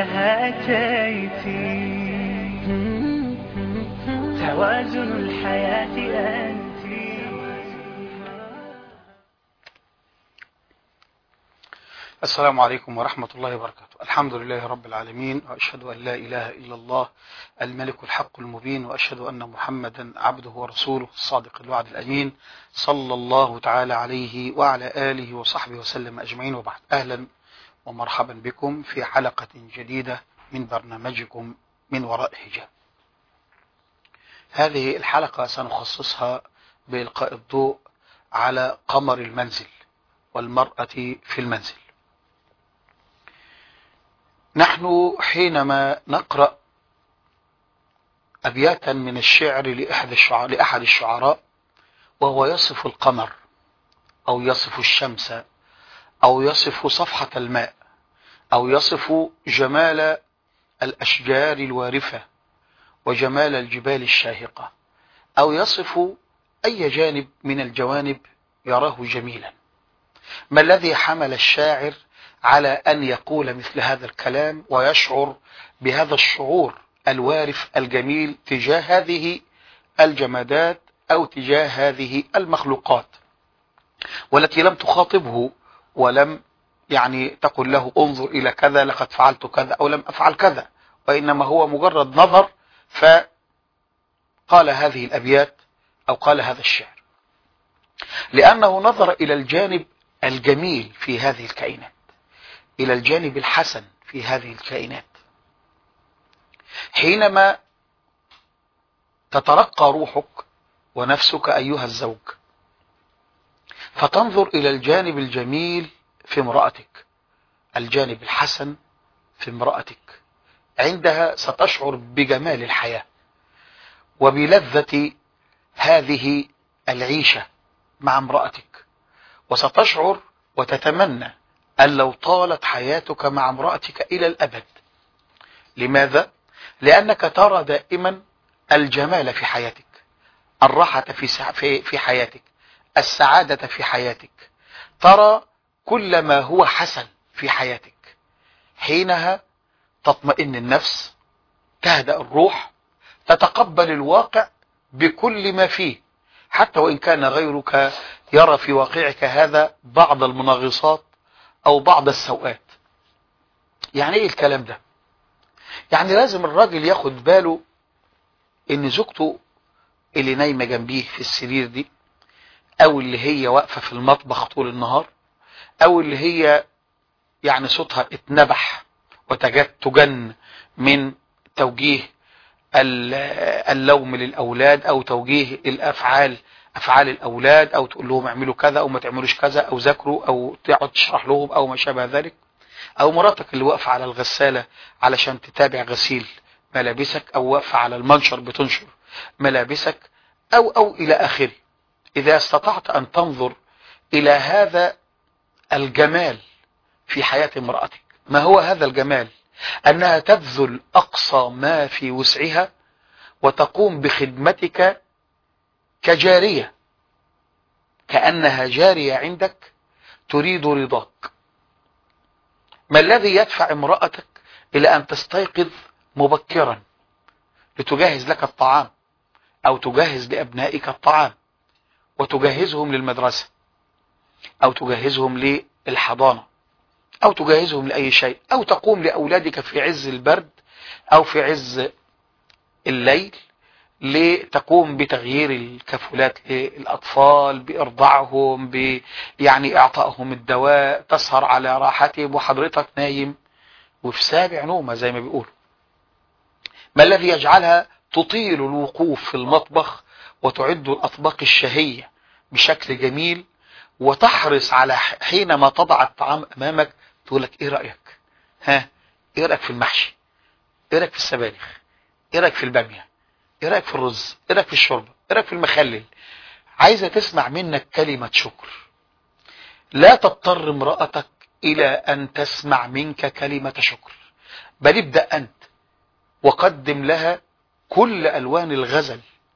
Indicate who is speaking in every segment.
Speaker 1: لها أتيت توازن الحياة أنت
Speaker 2: السلام عليكم ورحمة الله وبركاته الحمد لله رب العالمين وأشهد أن لا إله إلا الله الملك الحق المبين وأشهد أن محمدا عبده ورسوله الصادق الوعد الأمين صلى الله تعالى عليه وعلى آله وصحبه وسلم أجمعين وبعد أهلا ومرحبا بكم في حلقة جديدة من برنامجكم من وراء حجاب هذه الحلقة سنخصصها بإلقاء الضوء على قمر المنزل والمرأة في المنزل نحن حينما نقرأ أبياتا من الشعر لأحد الشعراء, لأحد الشعراء وهو يصف القمر أو يصف الشمس أو يصف صفحة الماء أو يصف جمال الأشجار الوارفة وجمال الجبال الشاهقة أو يصف أي جانب من الجوانب يراه جميلا ما الذي حمل الشاعر على أن يقول مثل هذا الكلام ويشعر بهذا الشعور الوارف الجميل تجاه هذه الجمادات أو تجاه هذه المخلوقات والتي لم تخاطبه ولم يعني تقل له انظر إلى كذا لقد فعلت كذا أو لم أفعل كذا وإنما هو مجرد نظر فقال هذه الأبيات أو قال هذا الشعر لأنه نظر إلى الجانب الجميل في هذه الكائنات إلى الجانب الحسن في هذه الكائنات حينما تترقى روحك ونفسك أيها الزوج فتنظر إلى الجانب الجميل في امرأتك الجانب الحسن في امرأتك عندها ستشعر بجمال الحياة وبلذة هذه العيشة مع امرأتك وستشعر وتتمنى أن لو طالت حياتك مع امرأتك إلى الأبد لماذا؟ لأنك ترى دائما الجمال في حياتك الراحة في, في, في حياتك السعادة في حياتك ترى كل ما هو حسن في حياتك حينها تطمئن النفس تهدأ الروح تتقبل الواقع بكل ما فيه حتى وإن كان غيرك يرى في واقعك هذا بعض المنغصات أو بعض السوءات يعني إيه الكلام ده يعني لازم الراجل ياخد باله إن زوجته اللي نايمة جنبيه في السرير دي أو اللي هي واقفة في المطبخ طول النهار أو اللي هي يعني صوتها اتنبح وتجن من توجيه اللوم للأولاد أو توجيه الأفعال أفعال الأولاد أو تقول لهم اعملوا كذا أو ما تعملوش كذا أو ذاكروا أو تقعد تشرح لهم أو ما شابه ذلك أو مراتك اللي واقفة على الغسالة علشان تتابع غسيل ملابسك أو واقفة على المنشر بتنشر ملابسك أو أو إلى آخره إذا استطعت أن تنظر إلى هذا الجمال في حياة امرأتك ما هو هذا الجمال أنها تبذل أقصى ما في وسعها وتقوم بخدمتك كجارية كأنها جارية عندك تريد رضاك ما الذي يدفع امرأتك إلى أن تستيقظ مبكرا لتجهز لك الطعام أو تجهز لأبنائك الطعام وتجهزهم للمدرسة أو تجهزهم للحضانة أو تجهزهم لأي شيء أو تقوم لأولادك في عز البرد أو في عز الليل لتقوم بتغيير الكفولات للأطفال بإرضاعهم ب يعني إعطائهم الدواء تسهر على راحتهم وحضرتك نايم وفي سابع نومة زي ما بيقولوا ما الذي يجعلها تطيل الوقوف في المطبخ وتعد الأطباق الشهية بشكل جميل وتحرص على حينما تضع الطعام أمامك تقول لك إيه رأيك ها إيه رأيك في المحشي إيه رأيك في السبانخ إيه رأيك في البامية ايه رايك في الرز ايه رايك في الشوربه ايه رايك في المخلل عايزه تسمع منك كلمه شكر لا تضطر امرأتك الى ان تسمع منك كلمه شكر بل ابدا انت وقدم لها كل الوان الغزل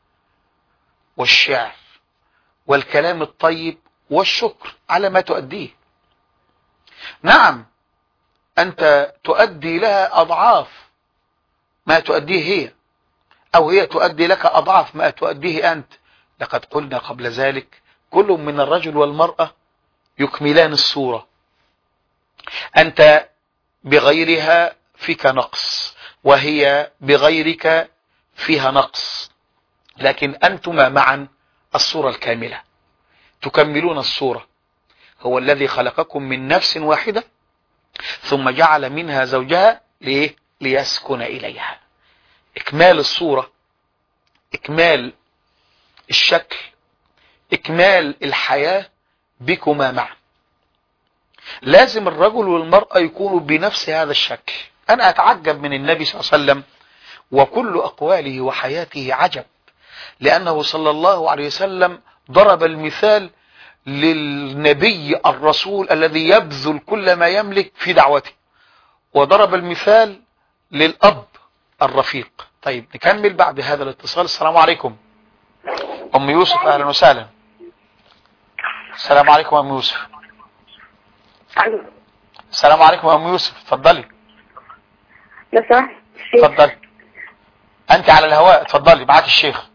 Speaker 2: والشعر والكلام الطيب والشكر على ما تؤديه نعم أنت تؤدي لها أضعاف ما تؤديه هي أو هي تؤدي لك أضعاف ما تؤديه أنت لقد قلنا قبل ذلك كل من الرجل والمرأة يكملان الصورة أنت بغيرها فيك نقص وهي بغيرك فيها نقص لكن أنتما معا الصورة الكاملة تكملون الصورة هو الذي خلقكم من نفس واحدة ثم جعل منها زوجها ليه؟ ليسكن إليها إكمال الصورة إكمال الشكل إكمال الحياة بكما معا لازم الرجل والمرأة يكونوا بنفس هذا الشكل أنا أتعجب من النبي صلى الله عليه وسلم وكل أقواله وحياته عجب لأنه صلى الله عليه وسلم ضرب المثال للنبي الرسول الذي يبذل كل ما يملك في دعوته وضرب المثال للأب الرفيق طيب نكمل بعد هذا الاتصال السلام عليكم أم يوسف أهلا وسهلا السلام عليكم أم يوسف
Speaker 3: الو
Speaker 2: السلام عليكم أم يوسف اتفضلي
Speaker 3: لو سمحت الشيخ
Speaker 2: اتفضلي أنت على الهواء اتفضلي معاك الشيخ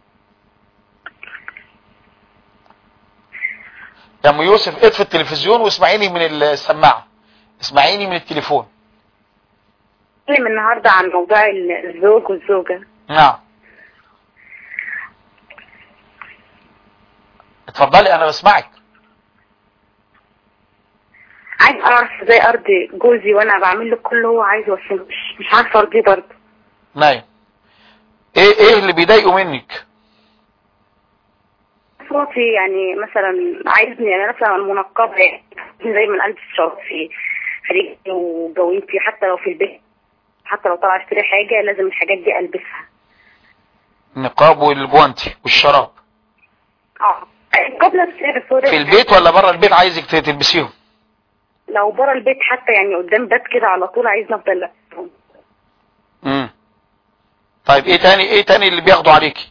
Speaker 2: يا أم يوسف اطفي التلفزيون واسمعيني من السماعة اسمعيني من التليفون
Speaker 3: نتكلم النهارده عن موضوع الزوج والزوجة
Speaker 2: نعم اتفضلي أنا بسمعك
Speaker 3: عايز اعرف ازاي ارضي جوزي وانا بعمل له كل اللي هو عايزه بس مش مش عارفه ارضيه برضه
Speaker 2: نايم ايه ايه اللي بيضايقه منك
Speaker 3: صوتي يعني مثلا عايزني يعني مثلا منقبه يعني زي ما البس شرطي خليجي وجوينتي حتى لو في البيت حتى لو طالعه اشتري حاجه لازم الحاجات دي البسها
Speaker 2: النقاب والجوانتي والشراب
Speaker 3: اه قبل السير السوري
Speaker 2: في البيت ولا بره البيت عايزك تلبسيهم
Speaker 3: لو بره البيت حتى يعني قدام باب كده على طول عايزني افضل لابسهم.
Speaker 2: امم طيب ايه تاني ايه تاني اللي بياخدوا عليكي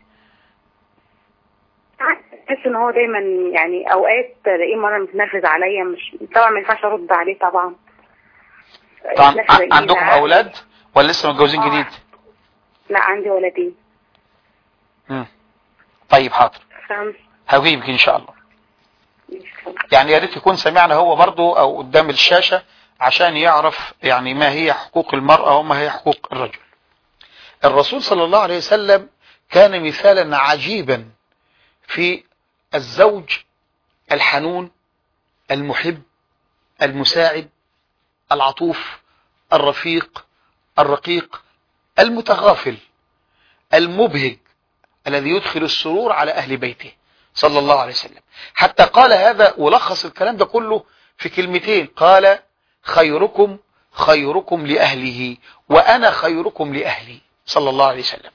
Speaker 3: بحس ان هو دايما يعني اوقات تلاقيه مره متنرفز عليا مش طبعا ما ينفعش ارد عليه طبعا
Speaker 2: طبعا
Speaker 3: نفس
Speaker 2: ع-
Speaker 3: الجيل
Speaker 2: عندكم
Speaker 3: عادي.
Speaker 2: اولاد ولا لسه متجوزين
Speaker 3: آه.
Speaker 2: جديد
Speaker 3: لا عندي ولدين
Speaker 2: امم طيب حاضر
Speaker 3: فاهم
Speaker 2: هجيبك ان شاء الله يعني يا ريت يكون سمعنا هو برضو او قدام الشاشة عشان يعرف يعني ما هي حقوق المرأة وما هي حقوق الرجل الرسول صلى الله عليه وسلم كان مثالا عجيبا في الزوج الحنون المحب المساعد العطوف الرفيق الرقيق المتغافل المبهج الذي يدخل السرور على أهل بيته صلى الله عليه وسلم حتى قال هذا ولخص الكلام ده كله في كلمتين قال خيركم خيركم لأهله وأنا خيركم لأهلي صلى الله عليه وسلم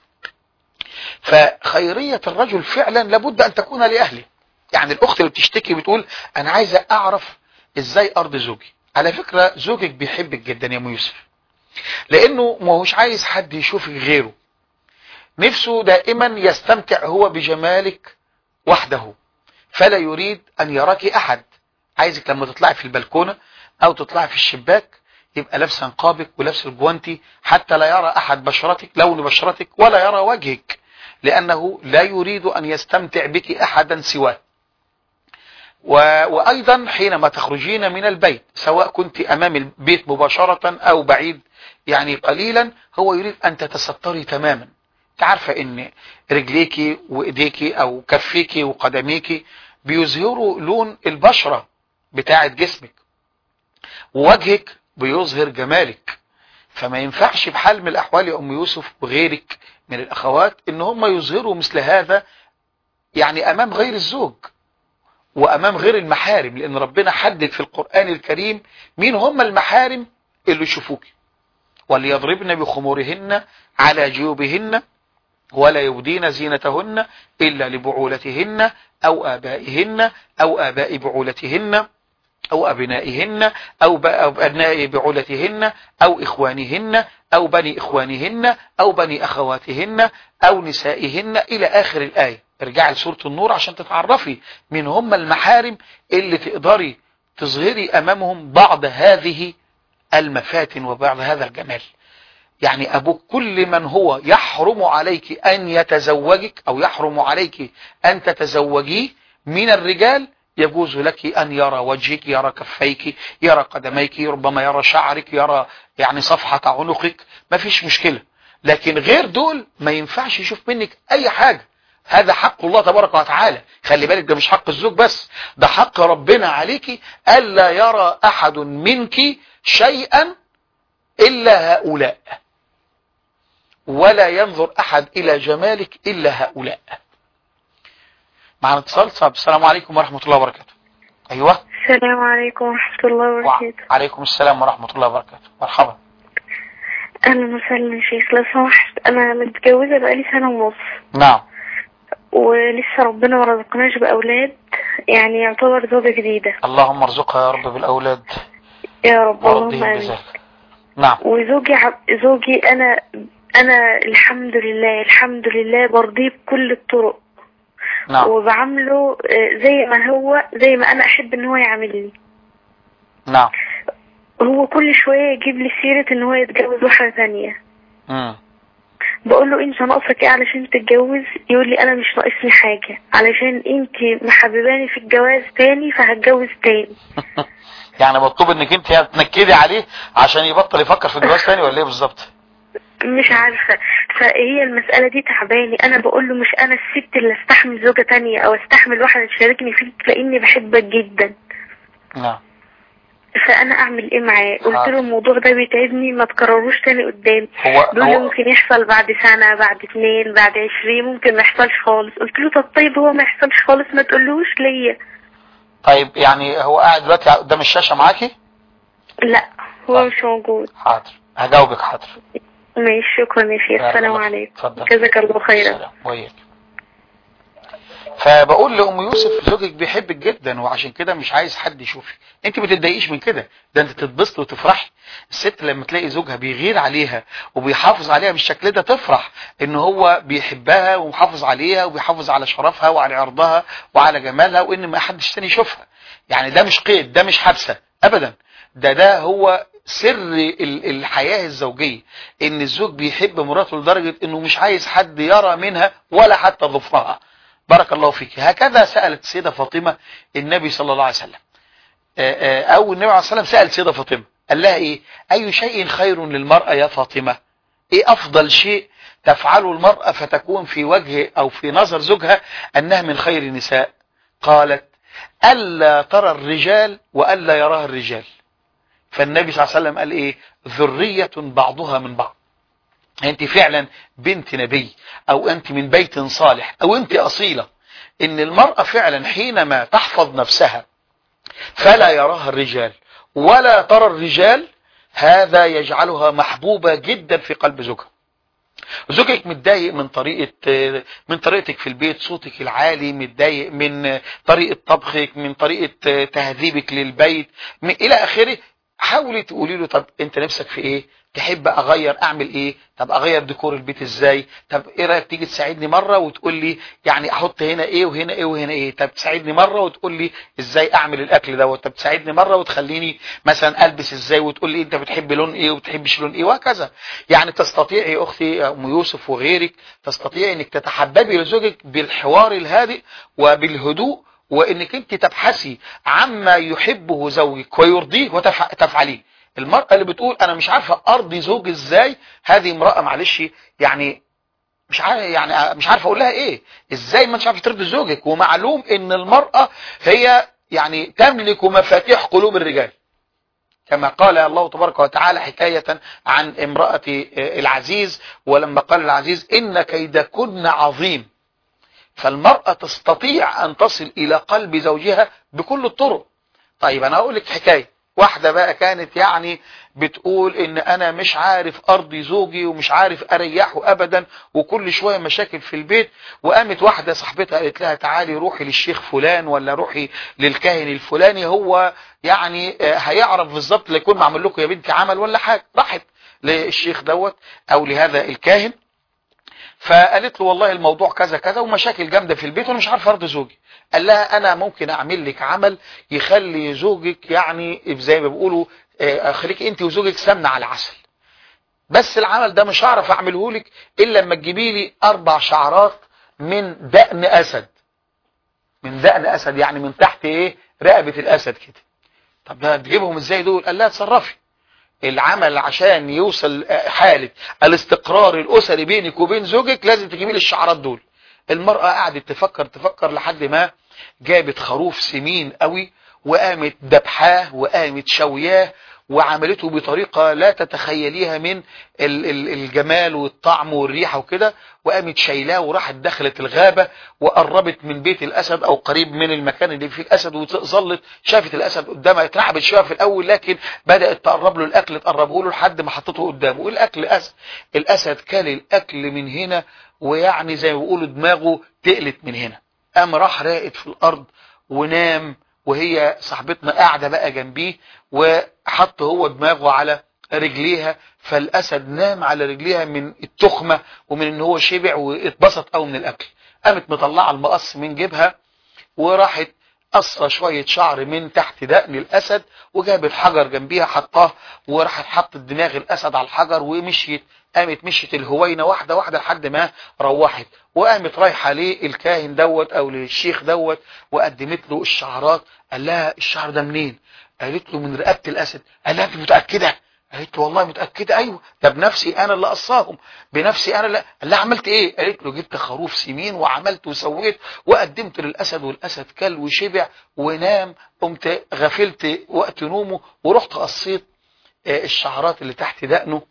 Speaker 2: فخيرية الرجل فعلا لابد أن تكون لأهله يعني الأخت اللي بتشتكي بتقول أنا عايزة أعرف إزاي أرضي زوجي على فكرة زوجك بيحبك جدا يا أم يوسف لأنه ما هوش عايز حد يشوفك غيره نفسه دائما يستمتع هو بجمالك وحده فلا يريد أن يراك أحد عايزك لما تطلعي في البلكونة أو تطلعي في الشباك يبقى لابسه نقابك ولابسه الجوانتي حتى لا يرى أحد بشرتك لون بشرتك ولا يرى وجهك لأنه لا يريد أن يستمتع بك أحدا سواه و... وأيضا حينما تخرجين من البيت سواء كنت أمام البيت مباشرة أو بعيد يعني قليلا هو يريد أن تتستري تماما تعرف ان رجليكي وايديكي او كفيكي وقدميكي بيظهروا لون البشرة بتاعة جسمك ووجهك بيظهر جمالك فما ينفعش بحال من الاحوال يا ام يوسف وغيرك من الاخوات ان هم يظهروا مثل هذا يعني امام غير الزوج وامام غير المحارم لان ربنا حدد في القرآن الكريم مين هم المحارم اللي يشوفوك وليضربن بخمورهن على جيوبهن ولا يبدين زينتهن إلا لبعولتهن أو آبائهن أو آباء بعولتهن أو أبنائهن أو ب- أو أبناء بعولتهن أو إخوانهن أو بني إخوانهن أو بني أخواتهن أو نسائهن إلى آخر الآية ارجعي لسورة النور عشان تتعرفي من هم المحارم اللي تقدري تظهري أمامهم بعض هذه المفاتن وبعض هذا الجمال يعني أبوك كل من هو يحرم عليك أن يتزوجك أو يحرم عليك أن تتزوجيه من الرجال يجوز لك أن يرى وجهك يرى كفيك يرى قدميك ربما يرى شعرك يرى يعني صفحة عنقك ما فيش مشكلة لكن غير دول ما ينفعش يشوف منك أي حاجة هذا حق الله تبارك وتعالى خلي بالك ده مش حق الزوج بس ده حق ربنا عليك ألا يرى أحد منك شيئا إلا هؤلاء ولا ينظر أحد إلى جمالك إلا هؤلاء معنا اتصال صعب السلام عليكم ورحمة الله وبركاته أيوة
Speaker 4: السلام عليكم ورحمة الله وبركاته
Speaker 2: وعليكم السلام ورحمة الله وبركاته مرحبا
Speaker 4: أهلا وسهلا يا شيخ لو سمحت أنا متجوزة بقالي سنة ونص
Speaker 2: نعم
Speaker 4: ولسه ربنا ما رزقناش بأولاد يعني يعتبر زوجة جديدة
Speaker 2: اللهم ارزقها يا رب بالأولاد
Speaker 4: يا رب اللهم
Speaker 2: ورضهم
Speaker 4: آمين
Speaker 2: بذلك نعم
Speaker 4: وزوجي عب... زوجي أنا أنا الحمد لله الحمد لله برضيه بكل الطرق
Speaker 2: نعم
Speaker 4: وبعامله آه، زي ما هو زي ما أنا أحب إن هو يعاملني
Speaker 2: نعم
Speaker 4: هو كل شوية يجيب لي سيرة إن هو يتجوز واحدة ثانية
Speaker 2: مم.
Speaker 4: بقول له انت ناقصك ايه علشان تتجوز يقول لي انا مش ناقصني حاجه علشان انت محبباني في الجواز تاني فهتجوز تاني
Speaker 2: يعني مطلوب انك انت تنكدي عليه عشان يبطل يفكر في الجواز تاني ولا ايه بالظبط
Speaker 4: مش عارفه فهي المساله دي تعباني انا بقول له مش انا الست اللي استحمل زوجه تانية او استحمل واحده تشاركني فيك لاني بحبك جدا
Speaker 2: نعم
Speaker 4: فانا اعمل ايه معاه قلت
Speaker 2: حاضر.
Speaker 4: له الموضوع ده بيتعبني ما تكرروش تاني قدامي
Speaker 2: هو
Speaker 4: بيقول لي
Speaker 2: هو
Speaker 4: ممكن يحصل بعد سنه بعد اتنين بعد عشرين ممكن ما يحصلش خالص قلت له طب طيب هو ما يحصلش خالص ما تقولوش ليا
Speaker 2: طيب يعني هو قاعد دلوقتي قدام الشاشة معاكي
Speaker 4: لا هو
Speaker 2: طيب.
Speaker 4: مش موجود
Speaker 2: حاضر هجاوبك حاضر
Speaker 4: ماشي شكرا يا شيخ
Speaker 2: بارك
Speaker 4: السلام
Speaker 2: الله
Speaker 4: عليكم
Speaker 2: فيك. اتفضل.
Speaker 4: جزاك الله خيرا
Speaker 2: سلام وياك فبقول لأم يوسف زوجك بيحبك جدا وعشان كده مش عايز حد يشوفك انت ما تتضايقيش من كده ده انت تتبسط وتفرحي الست لما تلاقي زوجها بيغير عليها وبيحافظ عليها بالشكل ده تفرح ان هو بيحبها ومحافظ عليها وبيحافظ على شرفها وعلى عرضها وعلى جمالها وان ما حدش تاني يشوفها يعني ده مش قيد ده مش حبسة ابدا ده ده هو سر ال- الحياة الزوجية ان الزوج بيحب مراته لدرجة انه مش عايز حد يرى منها ولا حتى ظفرها بارك الله فيك هكذا سألت السيدة فاطمة النبي صلى الله عليه وسلم آه، آه، او النبي عليه الصلاة والسلام سأل السيدة فاطمة قال لها ايه اي شيء خير للمرأة يا فاطمة ايه افضل شيء تفعله المرأة فتكون في وجه او في نظر زوجها انها من خير النساء قالت الا ترى الرجال والا يراها الرجال فالنبي صلى الله عليه وسلم قال ايه ذرية بعضها من بعض انت فعلا بنت نبي او انت من بيت صالح او انت اصيلة ان المرأة فعلا حينما تحفظ نفسها فلا يراها الرجال ولا ترى الرجال هذا يجعلها محبوبة جدا في قلب زوجها زوجك متضايق من طريقة من طريقتك في البيت صوتك العالي متضايق من طريقة طبخك من طريقة تهذيبك للبيت من إلى آخره حاولي تقولي له طب انت نفسك في ايه تحب اغير اعمل ايه طب اغير ديكور البيت ازاي طب ايه رايك تيجي تساعدني مره وتقول لي يعني احط هنا ايه وهنا ايه وهنا ايه طب تساعدني مره وتقول لي ازاي اعمل الاكل دوت طب تساعدني مره وتخليني مثلا البس ازاي وتقول لي انت بتحب لون ايه وبتحبش لون ايه وهكذا يعني تستطيعي اختي ام يوسف وغيرك تستطيعي انك تتحببي لزوجك بالحوار الهادئ وبالهدوء وانك انت تبحثي عما يحبه زوجك ويرضيه وتفعليه المرأة اللي بتقول انا مش عارفة ارضي زوجي ازاي هذه امرأة معلش يعني مش عارف يعني مش عارف اقول لها ايه ازاي ما انتش عارفه ترضي زوجك ومعلوم ان المرأة هي يعني تملك مفاتيح قلوب الرجال كما قال الله تبارك وتعالى حكاية عن امرأة العزيز ولما قال العزيز ان كيدكن عظيم فالمرأة تستطيع ان تصل الى قلب زوجها بكل الطرق طيب انا اقول لك حكايه واحدة بقى كانت يعني بتقول ان انا مش عارف ارضي زوجي ومش عارف اريحه ابدا وكل شوية مشاكل في البيت وقامت واحدة صاحبتها قالت لها تعالي روحي للشيخ فلان ولا روحي للكاهن الفلاني هو يعني هيعرف بالظبط اللي يكون معمل لكم يا بنتي عمل ولا حاجة راحت للشيخ دوت او لهذا الكاهن فقالت له والله الموضوع كذا كذا ومشاكل جامدة في البيت وانا مش عارف ارضي زوجي قال لها انا ممكن اعمل لك عمل يخلي زوجك يعني زي ما بيقولوا آه، خليك انت وزوجك سمنه على عسل بس العمل ده مش هعرف اعمله لك الا لما تجيبي لي اربع شعرات من دقن اسد من دقن اسد يعني من تحت ايه رقبه الاسد كده طب ده تجيبهم ازاي دول قال لها اتصرفي العمل عشان يوصل آه، حالة الاستقرار الأسري بينك وبين زوجك لازم تجيبي لي الشعرات دول المرأة قعدت تفكر تفكر لحد ما جابت خروف سمين قوي وقامت دبحاه وقامت شوياه وعملته بطريقة لا تتخيليها من ال- ال- الجمال والطعم والريحة وكده وقامت شايلاه وراحت دخلت الغابة وقربت من بيت الأسد أو قريب من المكان اللي فيه الأسد وظلت شافت الأسد قدامها اترعبت شوية في الأول لكن بدأت تقرب له الأكل تقربه له لحد ما حطته قدامه والأكل أسد الأسد كل الأكل من هنا ويعني زي ما بيقولوا دماغه تقلت من هنا قام راح راقد في الأرض ونام وهي صاحبتنا قاعدة بقى جنبيه وحط هو دماغه على رجليها فالأسد نام على رجليها من التخمة ومن ان هو شبع واتبسط قوي من الأكل قامت مطلعة المقص من جيبها وراحت قصة شوية شعر من تحت دقن الأسد وجابت حجر جنبيها حطاه وراحت حطت دماغ الأسد على الحجر ومشيت قامت مشيت الهوينة واحدة واحدة لحد ما روحت وقامت رايحة للكاهن دوت أو للشيخ دوت وقدمت له الشعرات قال لها الشعر ده منين قالت له من رقبة الأسد قال لها أنت متأكدة قالت له والله متأكدة أيوة ده بنفسي أنا اللي قصاهم بنفسي أنا اللي قال لها عملت إيه قالت له جبت خروف سمين وعملت وسويت وقدمت للأسد والأسد كل وشبع ونام قمت غفلت وقت نومه ورحت قصيت آه، الشعرات اللي تحت دقنه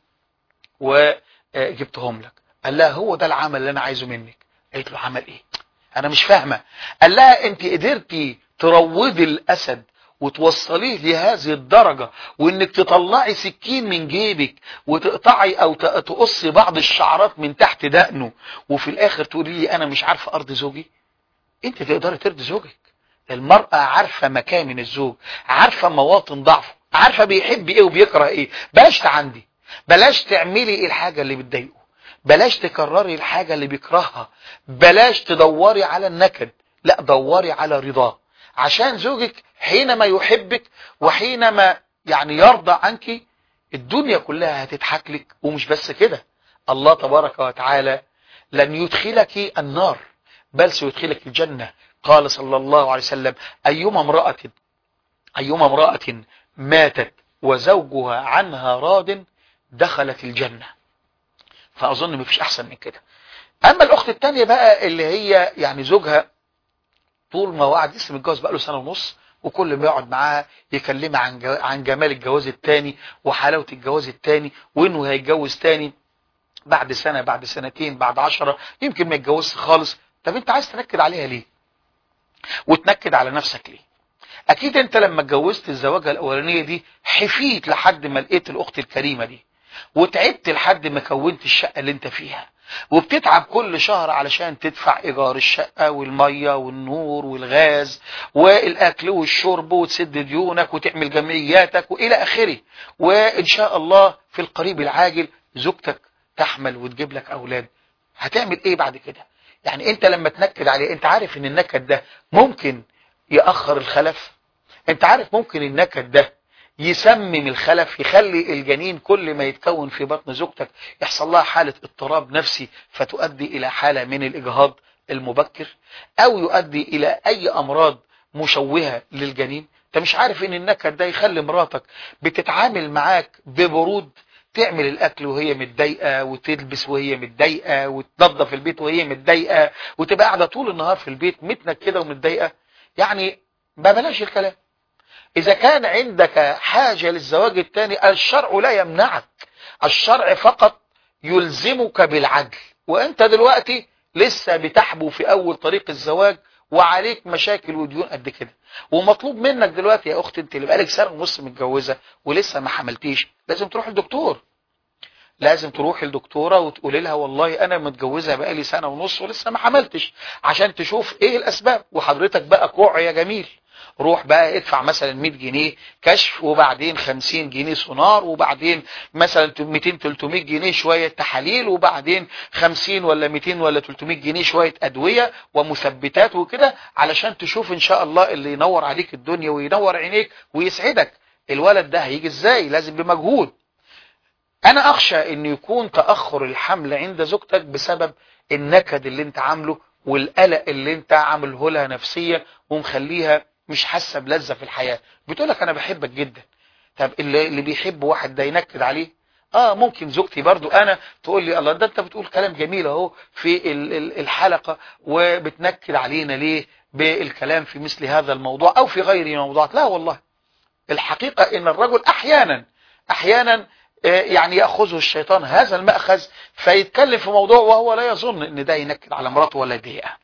Speaker 2: وجبتهم لك قال لها هو ده العمل اللي أنا عايزه منك قالت له عمل إيه أنا مش فاهمة قال لها أنت قدرتي تروضي الأسد وتوصليه لهذه الدرجة وانك تطلعي سكين من جيبك وتقطعي او ت- تقصي بعض الشعرات من تحت دقنه وفي الاخر تقولي لي انا مش عارفة ارضي زوجي انت تقدري ترضي زوجك المرأة عارفة مكامن الزوج عارفة مواطن ضعفه عارفة بيحب ايه وبيكره ايه بلاش تعندي بلاش تعملي الحاجة اللي بتضايقه بلاش تكرري الحاجة اللي بيكرهها بلاش تدوري على النكد لا دوري على رضاه عشان زوجك حينما يحبك وحينما يعني يرضى عنك الدنيا كلها هتضحك لك ومش بس كده الله تبارك وتعالى لن يدخلك النار بل سيدخلك الجنة قال صلى الله عليه وسلم أيما امرأة أيما امرأة ماتت وزوجها عنها راض دخلت الجنة فأظن مفيش أحسن من كده أما الأخت التانية بقى اللي هي يعني زوجها طول ما وعد لسه متجوز بقى له سنة ونص وكل ما يقعد معاها يكلمها عن جو- عن جمال الجواز التاني وحلاوة الجواز التاني وانه هيتجوز تاني بعد سنة بعد سنتين بعد عشرة يمكن ما يتجوزش خالص طب انت عايز تنكد عليها ليه وتنكد على نفسك ليه اكيد انت لما اتجوزت الزواجة الاولانية دي حفيت لحد ما لقيت الاخت الكريمة دي وتعبت لحد ما كونت الشقة اللي انت فيها وبتتعب كل شهر علشان تدفع ايجار الشقة والمية والنور والغاز والاكل والشرب وتسد ديونك وتعمل جمعياتك والى اخره وان شاء الله في القريب العاجل زوجتك تحمل وتجيب لك اولاد هتعمل ايه بعد كده يعني انت لما تنكد عليه انت عارف ان النكد ده ممكن يأخر الخلف انت عارف ممكن النكد ده يسمم الخلف يخلي الجنين كل ما يتكون في بطن زوجتك يحصل لها حالة اضطراب نفسي فتؤدي إلى حالة من الإجهاض المبكر أو يؤدي إلى أي أمراض مشوهة للجنين انت مش عارف ان النكد ده يخلي مراتك بتتعامل معاك ببرود تعمل الاكل وهي متضايقه وتلبس وهي متضايقه وتنظف البيت وهي متضايقه وتبقى قاعده طول النهار في البيت متنكده ومتضايقه يعني ما بلاش الكلام إذا كان عندك حاجة للزواج الثاني الشرع لا يمنعك الشرع فقط يلزمك بالعدل وأنت دلوقتي لسه بتحبو في أول طريق الزواج وعليك مشاكل وديون قد كده ومطلوب منك دلوقتي يا أختي أنت اللي بقالك سنة ونص متجوزة ولسه ما حملتيش لازم تروح للدكتور لازم تروح للدكتورة وتقولي لها والله أنا متجوزة بقالي سنة ونص ولسه ما حملتش عشان تشوف إيه الأسباب وحضرتك بقى كوع يا جميل روح بقى ادفع مثلا 100 جنيه كشف وبعدين 50 جنيه سونار وبعدين مثلا 200 300 جنيه شوية تحاليل وبعدين 50 ولا 200 ولا 300 جنيه شوية أدوية ومثبتات وكده علشان تشوف إن شاء الله اللي ينور عليك الدنيا وينور عينيك ويسعدك الولد ده هيجي ازاي لازم بمجهود انا اخشى ان يكون تأخر الحمل عند زوجتك بسبب النكد اللي انت عامله والقلق اللي انت عامله لها نفسيا ومخليها مش حاسه بلذه في الحياه بتقولك انا بحبك جدا طب اللي, اللي بيحب واحد ده ينكد عليه اه ممكن زوجتي برضو انا تقول لي الله ده انت بتقول كلام جميل اهو في ال- ال- الحلقة وبتنكد علينا ليه بالكلام في مثل هذا الموضوع او في غير موضوعات لا والله الحقيقة ان الرجل احيانا احيانا آه، يعني يأخذه الشيطان هذا المأخذ فيتكلم في موضوع وهو لا يظن ان ده ينكد على مراته ولا يضايقها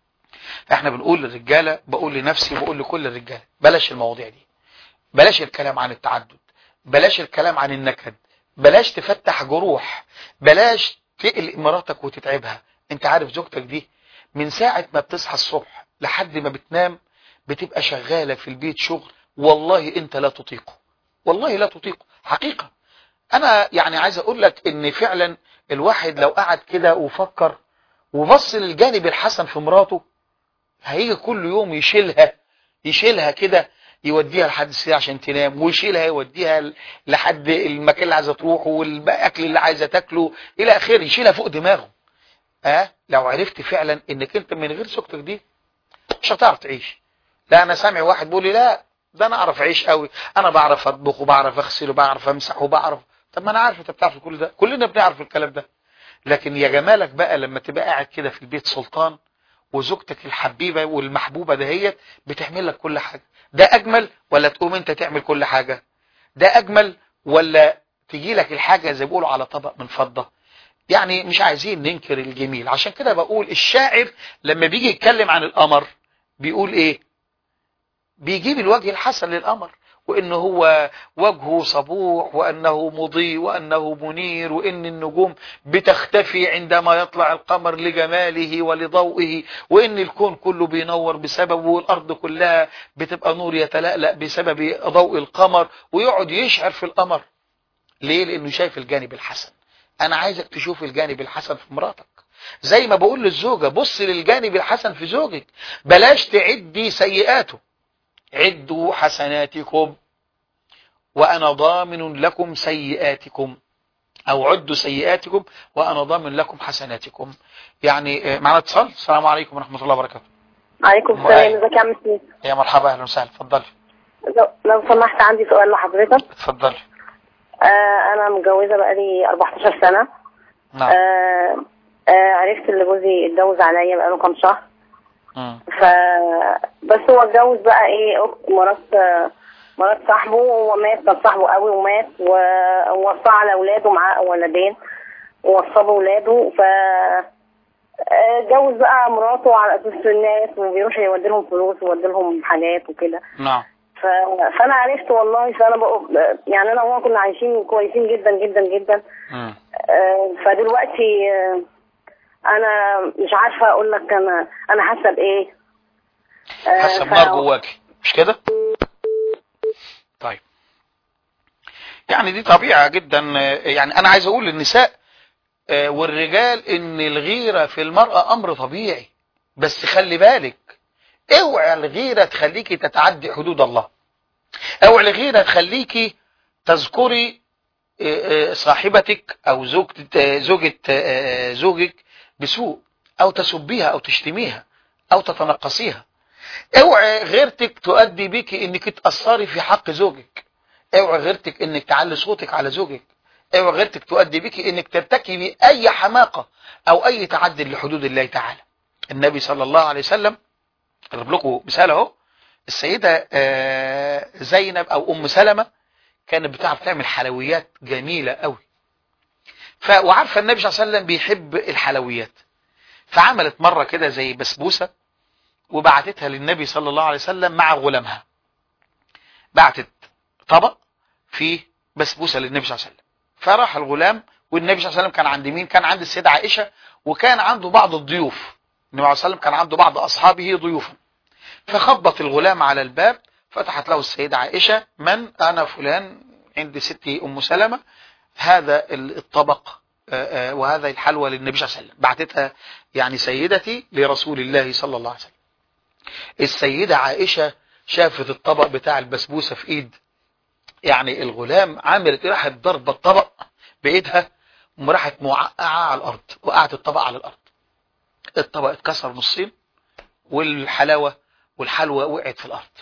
Speaker 2: احنا بنقول للرجالة بقول لنفسي وبقول لكل الرجالة بلاش المواضيع دي بلاش الكلام عن التعدد بلاش الكلام عن النكد بلاش تفتح جروح بلاش تقلق مراتك وتتعبها انت عارف زوجتك دي من ساعة ما بتصحى الصبح لحد ما بتنام بتبقى شغالة في البيت شغل والله انت لا تطيقه والله لا تطيقه حقيقة انا يعني عايز اقول لك ان فعلا الواحد لو قعد كده وفكر وبص للجانب الحسن في مراته هيجي كل يوم يشيلها يشيلها كده يوديها لحد السرير عشان تنام ويشيلها يوديها ل- لحد المكان اللي عايزه تروحه والاكل اللي عايزه تاكله الى اخره يشيلها فوق دماغه اه لو عرفت فعلا انك انت من غير زوجتك دي مش هتعرف تعيش لا انا سامع واحد بيقول لي لا ده انا اعرف اعيش قوي انا بعرف اطبخ وبعرف اغسل وبعرف امسح وبعرف طب ما انا عارف انت بتعرف كل ده كلنا بنعرف الكلام ده لكن يا جمالك بقى لما تبقى قاعد كده في البيت سلطان وزوجتك الحبيبة والمحبوبة دهيت بتعمل لك كل حاجة ده أجمل ولا تقوم أنت تعمل كل حاجة ده أجمل ولا تجي لك الحاجة زي بيقولوا على طبق من فضة يعني مش عايزين ننكر الجميل عشان كده بقول الشاعر لما بيجي يتكلم عن القمر بيقول ايه بيجيب الوجه الحسن للقمر وانه هو وجهه صبوح وانه مضيء وانه منير وان النجوم بتختفي عندما يطلع القمر لجماله ولضوئه وان الكون كله بينور بسببه والارض كلها بتبقى نور يتلألأ بسبب ضوء القمر ويقعد يشعر في القمر ليه لانه شايف الجانب الحسن انا عايزك تشوف الجانب الحسن في مراتك زي ما بقول للزوجة بص للجانب الحسن في زوجك بلاش تعدي سيئاته عدوا حسناتكم وأنا ضامن لكم سيئاتكم أو عدوا سيئاتكم وأنا ضامن لكم حسناتكم يعني آه، معنا اتصال السلام عليكم ورحمة الله وبركاته
Speaker 3: عليكم السلام ازيك يا عم سمير
Speaker 2: يا مرحبا أهلا وسهلا اتفضلي
Speaker 3: لو- لو سمحت عندي سؤال لحضرتك
Speaker 2: اتفضلي
Speaker 3: آه انا متجوزه بقالي 14 سنه
Speaker 2: نعم
Speaker 3: آه آه عرفت اللي جوزي اتجوز عليا بقاله كام شهر
Speaker 2: مم.
Speaker 3: ف بس هو اتجوز بقى ايه اخت مرات آه، مرات صاحبه وهو مات كان صاحبه قوي ومات و- ووصى على اولاده معاه ولدين ووصى ولاده ف آه، اتجوز بقى مراته على اساس الناس وبيروح يودي لهم فلوس ويودي لهم حاجات وكده
Speaker 2: نعم
Speaker 3: ف... فانا عرفت والله فانا بقول يعني انا وهو كنا عايشين كويسين جدا جدا جدا
Speaker 2: مم.
Speaker 3: آه، فدلوقتي آه، انا مش عارفه اقول لك انا انا حاسه بايه آه،
Speaker 2: حاسه
Speaker 3: ف-
Speaker 2: بنار جواكي مش كده طيب يعني دي طبيعة جدا آه، يعني انا عايز اقول للنساء آه، والرجال ان الغيرة في المرأة امر طبيعي بس خلي بالك اوعى الغيرة تخليكي تتعدي حدود الله اوعى الغيرة تخليكي تذكري آه، آه، صاحبتك او زوجة آه، زوجة آه، زوجك بسوء او تسبيها او تشتميها او تتنقصيها اوعى غيرتك تؤدي بك انك تأثري في حق زوجك اوعى غيرتك انك تعلي صوتك على زوجك اوعى غيرتك تؤدي بك انك ترتكبي اي حماقة او اي تعدي لحدود الله تعالى النبي صلى الله عليه وسلم اضرب لكم مثال اهو السيدة آه، زينب او ام سلمة كانت بتعرف تعمل حلويات جميلة قوي ف وعارفة النبي صلى الله عليه وسلم بيحب الحلويات فعملت مرة كده زي بسبوسة وبعتتها للنبي صلى الله عليه وسلم مع غلامها بعتت طبق فيه بسبوسة للنبي صلى الله عليه وسلم فراح الغلام والنبي صلى الله عليه وسلم كان عند مين كان عند السيدة عائشة وكان عنده بعض الضيوف النبي صلى الله عليه وسلم كان عنده بعض أصحابه ضيوفا فخبط الغلام على الباب فتحت له السيدة عائشة من أنا فلان عند ستي أم سلمة هذا الطبق آه، آه، وهذا الحلوى للنبي صلى الله عليه وسلم بعتتها يعني سيدتي لرسول الله صلى الله عليه وسلم السيدة عائشة شافت الطبق بتاع البسبوسة في ايد يعني الغلام عملت إيه؟ راحت ضربة الطبق بإيدها وراحت موقعة على الأرض وقعت الطبق على الأرض الطبق اتكسر نصين والحلاوة والحلوى وقعت في الأرض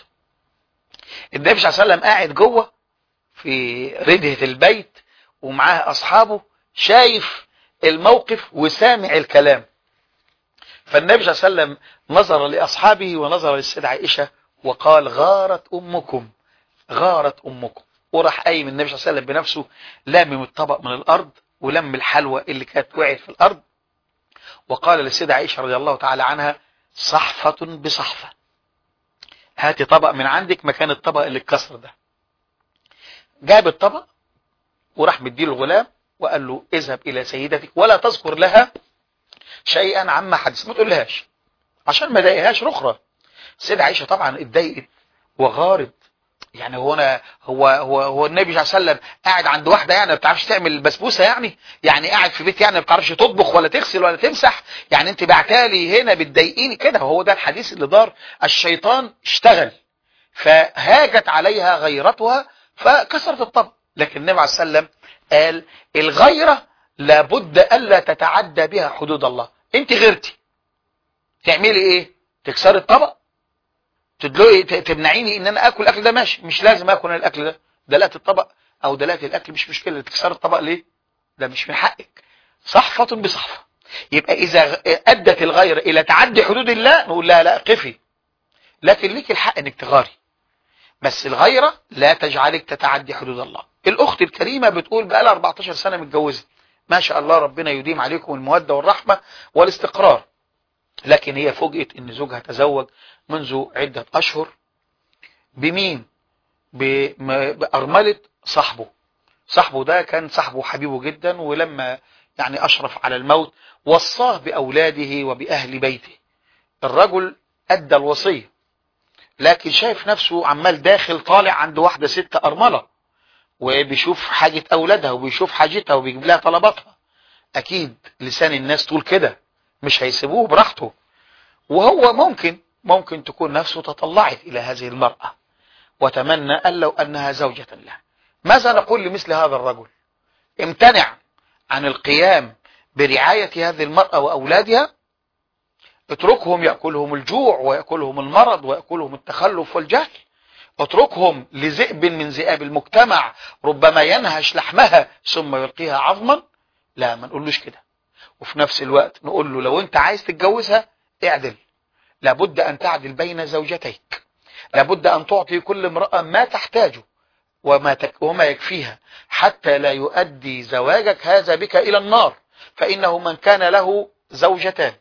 Speaker 2: النبي صلى الله عليه وسلم قاعد جوه في ردهة البيت ومعاه أصحابه شايف الموقف وسامع الكلام فالنبي صلى الله عليه وسلم نظر لأصحابه ونظر للسيدة عائشة وقال غارت أمكم غارت أمكم وراح قايم النبي صلى الله عليه وسلم بنفسه لامم الطبق من الأرض ولم الحلوى اللي كانت وقعت في الأرض وقال للسيدة عائشة رضي الله تعالى عنها صحفة بصحفة هاتي طبق من عندك مكان الطبق اللي اتكسر ده جاب الطبق وراح مديله الغلام وقال له اذهب إلى سيدتك ولا تذكر لها شيئا عما حدث ما تقولهاش عشان ما ضايقهاش رخرة السيدة عائشة طبعا اتضايقت وغارت يعني هو انا هو هو هو النبي صلى الله عليه وسلم قاعد عند واحده يعني ما بتعرفش تعمل بسبوسه يعني يعني قاعد في بيت يعني ما بتعرفش تطبخ ولا تغسل ولا تمسح يعني انت بعتالي هنا بتضايقيني كده هو ده الحديث اللي دار الشيطان اشتغل فهاجت عليها غيرتها فكسرت الطبق لكن النبي عليه السلام قال الغيره لابد الا تتعدى بها حدود الله انت غيرتي تعملي ايه تكسري الطبق تدلقي تمنعيني ان انا اكل الاكل ده ماشي مش لازم اكل الاكل ده دلقت الطبق او دلقت الاكل مش مشكله تكسر الطبق ليه ده مش من حقك صحفه بصحفه يبقى اذا ادت الغير الى تعدي حدود الله نقول لها لا قفي لكن ليك الحق انك تغاري بس الغيره لا تجعلك تتعدي حدود الله الاخت الكريمه بتقول بقى لها 14 سنه متجوزه ما شاء الله ربنا يديم عليكم الموده والرحمه والاستقرار لكن هي فوجئت ان زوجها تزوج منذ عدة أشهر بمين بأرملة صاحبه صاحبه ده كان صاحبه حبيبه جدا ولما يعني أشرف على الموت وصاه بأولاده وبأهل بيته الرجل أدى الوصية لكن شايف نفسه عمال داخل طالع عند واحدة ست أرملة وبيشوف حاجة أولادها وبيشوف حاجتها وبيجيب لها طلباتها أكيد لسان الناس طول كده مش هيسيبوه براحته وهو ممكن ممكن تكون نفسه تطلعت إلى هذه المرأة وتمنى أن لو أنها زوجة له ماذا نقول لمثل هذا الرجل امتنع عن القيام برعاية هذه المرأة وأولادها اتركهم يأكلهم الجوع ويأكلهم المرض ويأكلهم التخلف والجهل اتركهم لذئب من ذئاب المجتمع ربما ينهش لحمها ثم يلقيها عظما لا ما نقولوش كده وفي نفس الوقت نقول له لو انت عايز تتجوزها اعدل لابد أن تعدل بين زوجتيك لابد أن تعطي كل امرأة ما تحتاجه وما, تك وما يكفيها حتى لا يؤدي زواجك هذا بك إلى النار فإنه من كان له زوجتان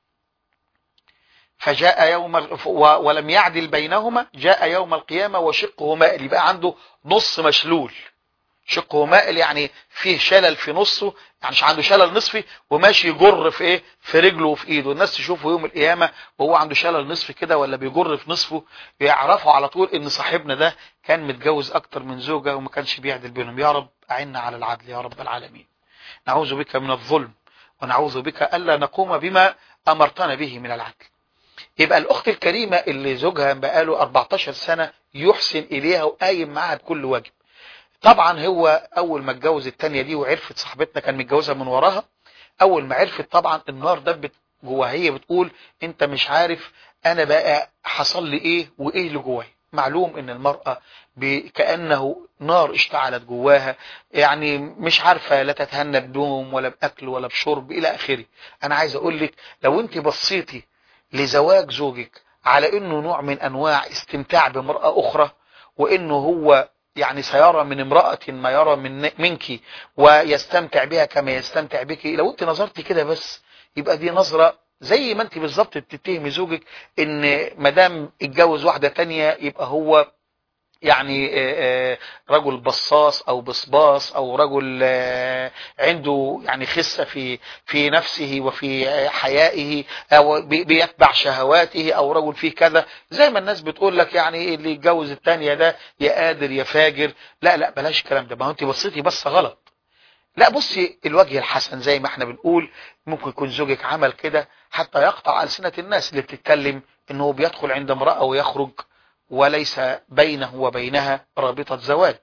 Speaker 2: فجاء يوم ولم يعدل بينهما جاء يوم القيامة وشقه مائل يبقى عنده نص مشلول شقه مائل يعني فيه شلل في نصه يعني عنده شلل نصفي وماشي يجر في ايه في رجله وفي ايده الناس تشوفه يوم القيامة وهو عنده شلل نصفي كده ولا بيجر في نصفه يعرفوا على طول ان صاحبنا ده كان متجوز اكتر من زوجة وما كانش بيعدل بينهم يا رب اعنا على العدل يا رب العالمين نعوذ بك من الظلم ونعوذ بك الا نقوم بما امرتنا به من العدل يبقى الاخت الكريمة اللي زوجها بقاله 14 سنة يحسن اليها وقايم معاها بكل واجب طبعا هو اول ما اتجوز التانية دي وعرفت صاحبتنا كان متجوزها من وراها اول ما عرفت طبعا النار دبت جواها هي بتقول انت مش عارف انا بقى حصل لي ايه وايه اللي جواي معلوم ان المرأة كأنه نار اشتعلت جواها يعني مش عارفة لا تتهنى بنوم ولا بأكل ولا بشرب إلى آخره أنا عايز أقول لك لو أنت بصيتي لزواج زوجك على أنه نوع من أنواع استمتاع بامرأة أخرى وأنه هو يعني سيرى من امرأة ما يرى من منك ويستمتع بها كما يستمتع بك لو انت نظرتي كده بس يبقى دي نظرة زي ما انت بالظبط بتتهمي زوجك ان مدام اتجوز واحدة تانية يبقى هو يعني رجل بصاص او بصباص او رجل عنده يعني خسة في في نفسه وفي حيائه او بيتبع شهواته او رجل فيه كذا زي ما الناس بتقول لك يعني اللي يتجوز التانية ده يا قادر يا فاجر لا لا بلاش الكلام ده ما هو انت بصيتي بصة غلط لا بصي الوجه الحسن زي ما احنا بنقول ممكن يكون زوجك عمل كده حتى يقطع ألسنة الناس اللي بتتكلم انه بيدخل عند امرأة ويخرج وليس بينه وبينها رابطة زواج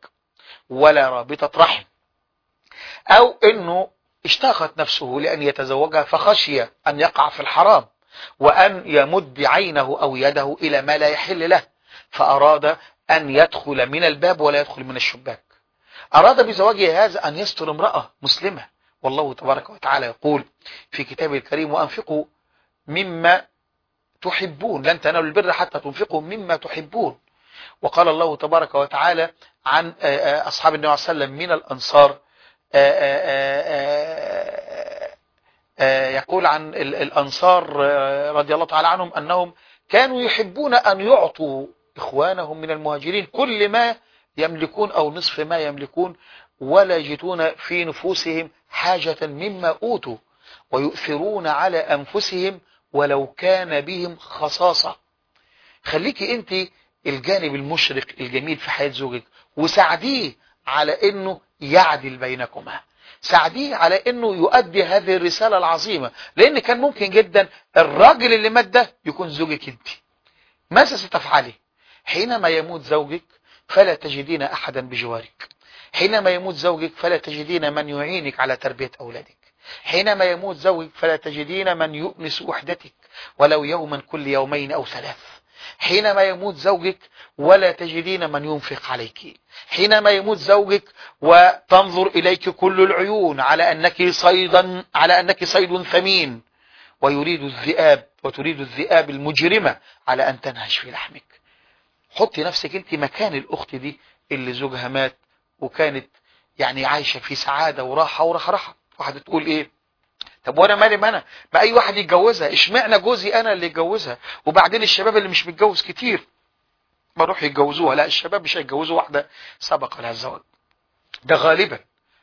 Speaker 2: ولا رابطة رحم أو أنه اشتاقت نفسه لأن يتزوجها فخشي أن يقع في الحرام وأن يمد عينه أو يده إلى ما لا يحل له فأراد أن يدخل من الباب ولا يدخل من الشباك أراد بزواجه هذا أن يستر امرأة مسلمة والله تبارك وتعالى يقول في كتابه الكريم وأنفقوا مما تحبون لن تنالوا البر حتى تنفقوا مما تحبون وقال الله تبارك وتعالى عن أصحاب النبي صلى الله عليه وسلم من الأنصار يقول عن الأنصار رضي الله تعالى عنهم أنهم كانوا يحبون أن يعطوا إخوانهم من المهاجرين كل ما يملكون أو نصف ما يملكون ولا يجدون في نفوسهم حاجة مما أوتوا ويؤثرون على أنفسهم ولو كان بهم خصاصة خليكي أنت الجانب المشرق الجميل في حياة زوجك وساعديه على أنه يعدل بينكما ساعديه على أنه يؤدي هذه الرسالة العظيمة لأن كان ممكن جدا الراجل اللي مات ده يكون زوجك أنت ماذا ستفعلي حينما يموت زوجك فلا تجدين أحدا بجوارك حينما يموت زوجك فلا تجدين من يعينك على تربية أولادك حينما يموت زوجك فلا تجدين من يؤنس وحدتك ولو يوما كل يومين أو ثلاث حينما يموت زوجك ولا تجدين من ينفق عليك حينما يموت زوجك وتنظر إليك كل العيون على أنك صيدا على أنك صيد ثمين ويريد الذئاب وتريد الذئاب المجرمة على أن تنهش في لحمك حطي نفسك انت مكان الأخت دي اللي زوجها مات وكانت يعني عايشة في سعادة وراحة ورخرحة واحدة تقول ايه طب وانا مالي ما انا ما اي واحد يتجوزها اشمعنى جوزي انا اللي يتجوزها وبعدين الشباب اللي مش متجوز كتير بروح يتجوزوها لا الشباب مش هيتجوزوا واحدة سبق لها الزواج ده غالبا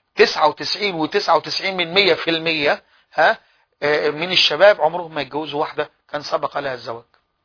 Speaker 2: 99 و99 من 100 في المية ها من الشباب عمرهم ما يتجوزوا واحدة كان سبق لها الزواج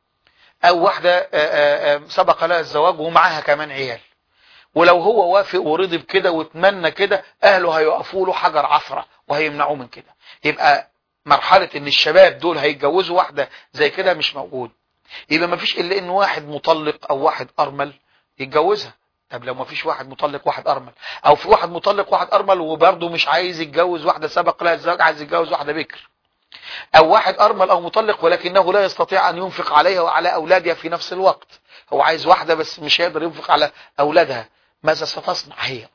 Speaker 2: او واحدة سبق لها الزواج ومعاها كمان عيال ولو هو وافق ورضي بكده واتمنى كده اهله هيقفوا له حجر عثرة وهيمنعوه من كده يبقى مرحلة ان الشباب دول هيتجوزوا واحدة زي كده مش موجود يبقى ما فيش الا ان واحد مطلق او واحد ارمل يتجوزها طب لو ما فيش واحد مطلق واحد ارمل او في واحد مطلق واحد ارمل وبرضه مش عايز يتجوز واحدة سبق لها الزواج عايز يتجوز واحدة بكر او واحد ارمل او مطلق ولكنه لا يستطيع ان ينفق عليها وعلى اولادها في نفس الوقت هو عايز واحدة بس مش هيقدر ينفق على اولادها ماذا ستصنع هي